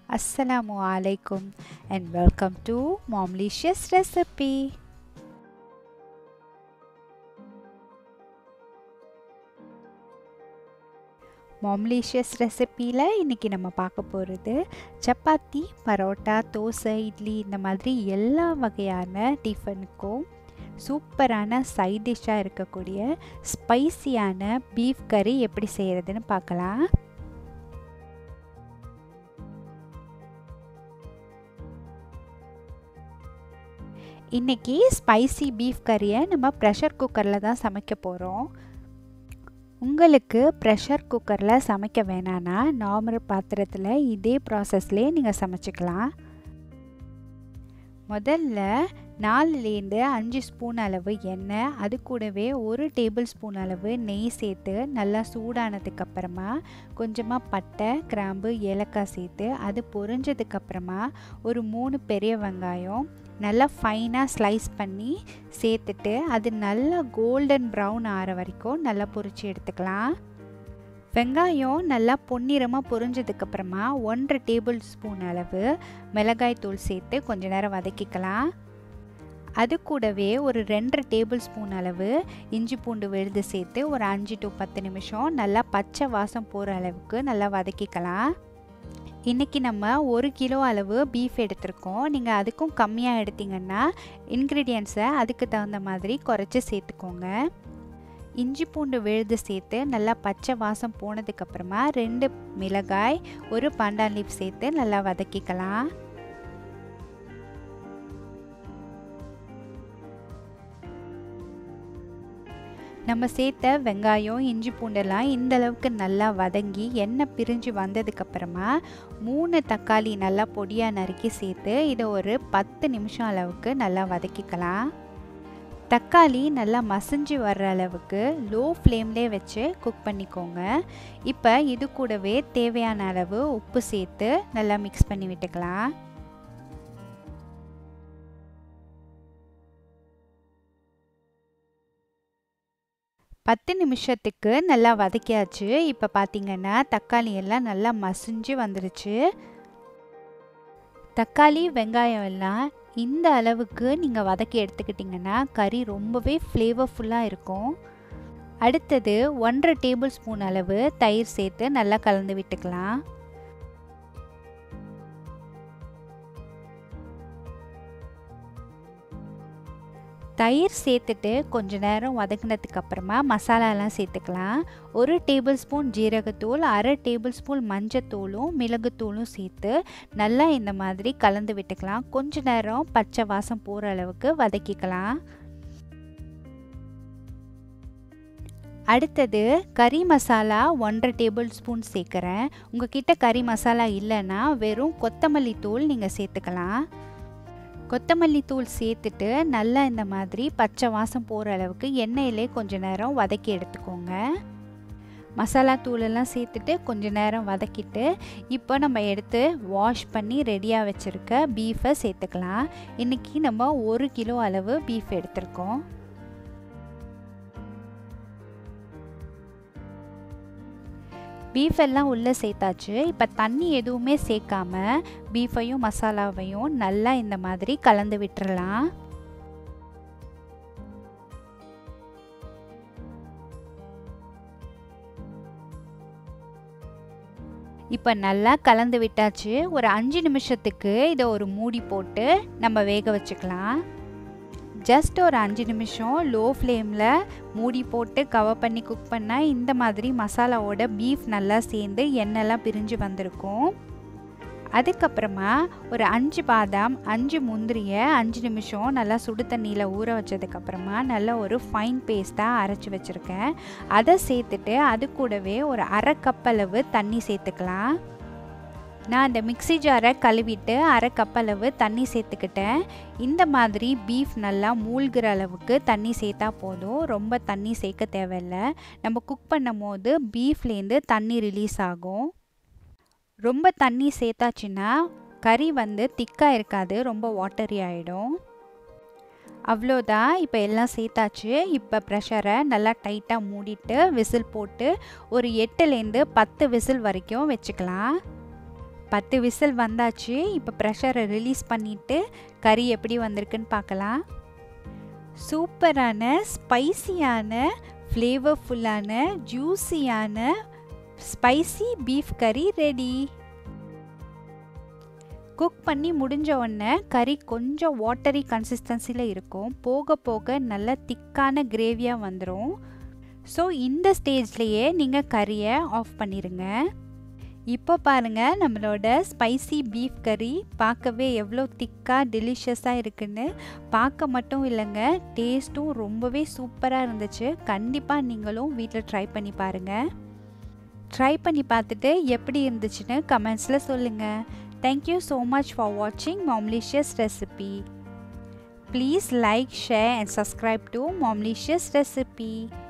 Assalamu alaikum and welcome to Momlicious Recipe. மாம்லீஷியஸ் ரெசிப்பியில் இன்றைக்கி நம்ம பார்க்க போகிறது சப்பாத்தி பரோட்டா தோசை இட்லி இந்த மாதிரி எல்லா வகையான டிஃபனுக்கும் சூப்பரான சைட் டிஷ்ஷாக இருக்கக்கூடிய ஸ்பைசியான பீஃப் கறி எப்படி செய்கிறதுன்னு பார்க்கலாம் இன்றைக்கி ஸ்பைசி பீஃப் கறியை நம்ம ப்ரெஷர் குக்கரில் தான் சமைக்க போகிறோம் உங்களுக்கு ப்ரெஷர் குக்கரில் சமைக்க வேணான்னா நார்மல் பாத்திரத்தில் இதே ப்ராசஸ்லேயே நீங்கள் சமைச்சிக்கலாம் முதல்ல நாலுலேருந்து அஞ்சு ஸ்பூன் அளவு எண்ணெய் அது கூடவே ஒரு டேபிள் ஸ்பூன் அளவு நெய் சேர்த்து நல்லா சூடானதுக்கப்புறமா கொஞ்சமாக பட்டை கிராம்பு ஏலக்காய் சேர்த்து அது பொரிஞ்சதுக்கப்புறமா ஒரு மூணு பெரிய வெங்காயம் நல்லா ஃபைனாக ஸ்லைஸ் பண்ணி சேர்த்துட்டு அது நல்லா கோல்டன் ப்ரௌன் ஆகிற வரைக்கும் நல்லா பொரிச்சு எடுத்துக்கலாம் வெங்காயம் நல்லா பொன்னிறமாக பொரிஞ்சதுக்கப்புறமா ஒன்றரை டேபிள் ஸ்பூன் அளவு மிளகாய் தூள் சேர்த்து கொஞ்ச நேரம் வதக்கிக்கலாம் அது கூடவே ஒரு ரெண்டரை டேபிள் ஸ்பூன் அளவு இஞ்சி பூண்டு விழுது சேர்த்து ஒரு அஞ்சு டு பத்து நிமிஷம் நல்லா பச்சை வாசம் போகிற அளவுக்கு நல்லா வதக்கிக்கலாம் இன்றைக்கி நம்ம ஒரு கிலோ அளவு பீஃப் எடுத்திருக்கோம் நீங்கள் அதுக்கும் கம்மியாக எடுத்திங்கன்னா இன்க்ரீடியன்ஸை அதுக்கு தகுந்த மாதிரி குறைச்சி சேர்த்துக்கோங்க இஞ்சி பூண்டு விழுது சேர்த்து நல்லா பச்சை வாசம் போனதுக்கப்புறமா ரெண்டு மிளகாய் ஒரு பண்டான் லீப் சேர்த்து நல்லா வதக்கிக்கலாம் நம்ம சேர்த்த வெங்காயம் இஞ்சி பூண்டெல்லாம் இந்த அளவுக்கு நல்லா வதங்கி எண்ணெய் பிரிஞ்சு வந்ததுக்கப்புறமா மூணு தக்காளி நல்லா பொடியாக நறுக்கி சேர்த்து இதை ஒரு பத்து நிமிஷம் அளவுக்கு நல்லா வதக்கிக்கலாம் தக்காளி நல்லா மசிஞ்சு வர்ற அளவுக்கு லோ ஃப்ளேம்லேயே வச்சு குக் பண்ணிக்கோங்க இப்போ இது கூடவே தேவையான அளவு உப்பு சேர்த்து நல்லா மிக்ஸ் பண்ணி விட்டுக்கலாம் பத்து நிமிஷத்துக்கு நல்லா வதக்கியாச்சு இப்போ பார்த்தீங்கன்னா தக்காளி எல்லாம் நல்லா மசிஞ்சு வந்துருச்சு தக்காளி வெங்காயம் எல்லாம் இந்த அளவுக்கு நீங்கள் வதக்கி எடுத்துக்கிட்டிங்கன்னா கறி ரொம்பவே ஃப்ளேவர்ஃபுல்லாக இருக்கும் அடுத்தது ஒன்றரை டேபிள் ஸ்பூன் அளவு தயிர் சேர்த்து நல்லா கலந்து விட்டுக்கலாம் தயிர் சேர்த்துட்டு கொஞ்ச நேரம் வதக்கினதுக்கு அப்புறமா மசாலாலாம் சேர்த்துக்கலாம் ஒரு டேபிள் ஸ்பூன் ஜீரகத்தூள் அரை டேபிள் ஸ்பூன் மஞ்சத்தூளும் மிளகுத்தூளும் சேர்த்து நல்லா இந்த மாதிரி கலந்து விட்டுக்கலாம் கொஞ்ச நேரம் பச்சை வாசம் போகிற அளவுக்கு வதக்கிக்கலாம் அடுத்தது கறி மசாலா ஒன்றரை டேபிள் ஸ்பூன் சேர்க்குறேன் உங்ககிட்ட கறி மசாலா இல்லைன்னா வெறும் கொத்தமல்லி தூள் நீங்கள் சேர்த்துக்கலாம் கொத்தமல்லி தூள் சேர்த்துட்டு நல்லா இந்த மாதிரி பச்சை வாசம் போகிற அளவுக்கு எண்ணெயிலே கொஞ்ச நேரம் வதக்கி எடுத்துக்கோங்க மசாலா தூளெல்லாம் சேர்த்துட்டு கொஞ்ச நேரம் வதக்கிட்டு இப்போ நம்ம எடுத்து வாஷ் பண்ணி ரெடியாக வச்சுருக்க பீஃபை சேர்த்துக்கலாம் இன்றைக்கி நம்ம ஒரு கிலோ அளவு பீஃப் எடுத்திருக்கோம் பீஃப் எல்லாம் உள்ளே சேர்த்தாச்சு இப்போ தண்ணி எதுவுமே சேர்க்காம பீஃபையும் மசாலாவையும் நல்லா இந்த மாதிரி கலந்து விட்டுறலாம் இப்போ நல்லா கலந்து விட்டாச்சு ஒரு அஞ்சு நிமிஷத்துக்கு இதை ஒரு மூடி போட்டு நம்ம வேக வச்சுக்கலாம் ஜஸ்ட் ஒரு அஞ்சு நிமிஷம் லோ ஃப்ளேமில் மூடி போட்டு கவர் பண்ணி குக் பண்ணால் இந்த மாதிரி மசாலாவோட பீஃப் நல்லா சேர்ந்து எண்ணெய்லாம் பிரிஞ்சு வந்திருக்கும் அதுக்கப்புறமா ஒரு அஞ்சு பாதாம் அஞ்சு முந்திரியை அஞ்சு நிமிஷம் நல்லா சுடு தண்ணியில் ஊற வச்சதுக்கப்புறமா நல்லா ஒரு ஃபைன் பேஸ்ட்டாக அரைச்சி வச்சுருக்கேன் அதை சேர்த்துட்டு அது கூடவே ஒரு அரை கப் அளவு தண்ணி சேர்த்துக்கலாம் நான் அந்த மிக்சி ஜாரை கழுவிட்டு அரை கப் அளவு தண்ணி சேர்த்துக்கிட்டேன் இந்த மாதிரி பீஃப் நல்லா மூழ்கிற அளவுக்கு தண்ணி சேர்த்தா போதும் ரொம்ப தண்ணி சேர்க்க தேவையில்லை நம்ம குக் பண்ணும் போது பீஃப்லேருந்து தண்ணி ரிலீஸ் ஆகும் ரொம்ப தண்ணி சேர்த்தாச்சுன்னா கறி வந்து திக்காக இருக்காது ரொம்ப வாட்டரி ஆகிடும் அவ்வளோதான் இப்போ எல்லாம் சேர்த்தாச்சு இப்போ ப்ரெஷரை நல்லா டைட்டாக மூடிட்டு விசில் போட்டு ஒரு எட்டுலேருந்து பத்து விசில் வரைக்கும் வச்சுக்கலாம் பத்து விசில் வந்தாச்சு இப்போ ப்ரெஷரை ரிலீஸ் பண்ணிவிட்டு கறி எப்படி வந்திருக்குன்னு பார்க்கலாம் சூப்பரான ஸ்பைசியான ஃப்ளேவர்ஃபுல்லான ஜூஸியான ஸ்பைசி பீஃப் கறி ரெடி குக் பண்ணி முடிஞ்ச உடனே கறி கொஞ்சம் வாட்டரி கன்சிஸ்டன்சியில் இருக்கும் போக போக நல்ல திக்கான கிரேவியாக வந்துடும் ஸோ இந்த ஸ்டேஜ்லேயே நீங்கள் கறியை ஆஃப் பண்ணிடுங்க இப்போ பாருங்கள் நம்மளோட ஸ்பைசி பீஃப் கறி பார்க்கவே எவ்வளோ திக்காக டெலிஷியஸாக இருக்குன்னு பார்க்க மட்டும் இல்லைங்க டேஸ்ட்டும் ரொம்பவே சூப்பராக இருந்துச்சு கண்டிப்பாக நீங்களும் வீட்டில் ட்ரை பண்ணி பாருங்கள் ட்ரை பண்ணி பார்த்துட்டு எப்படி இருந்துச்சுன்னு கமெண்ட்ஸில் சொல்லுங்கள் தேங்க்யூ ஸோ மச் ஃபார் வாட்சிங் Momlicious recipe please like share and subscribe to Momlicious recipe